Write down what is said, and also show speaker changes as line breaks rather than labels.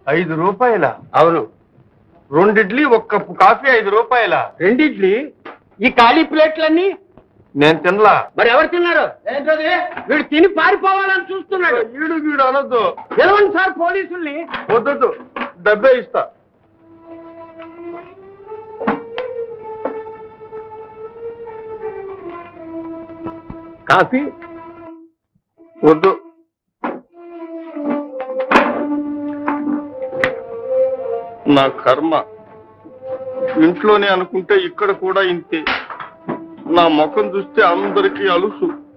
ఐదు రూపాయల
అవును
రెండిడ్లీ ఒక కప్పు కాఫీ ఐదు రూపాయల
రెండిడ్లీ ఈ ఖాళీ ప్లేట్లన్నీ
నేను తినలా
మరి ఎవరు తిన్నారు వీడు తిని పారిపోవాలని చూస్తున్నాడు
ఈడు గీడు అనొద్దు
పిలవండి సార్ పోలీసుల్ని
వద్దొద్దు డబ్బే ఇస్తా
కాఫీ
వద్దు నా కర్మ ఇంట్లోనే అనుకుంటే ఇక్కడ కూడా ఇంతే నా ముఖం చూస్తే అందరికీ అలుసు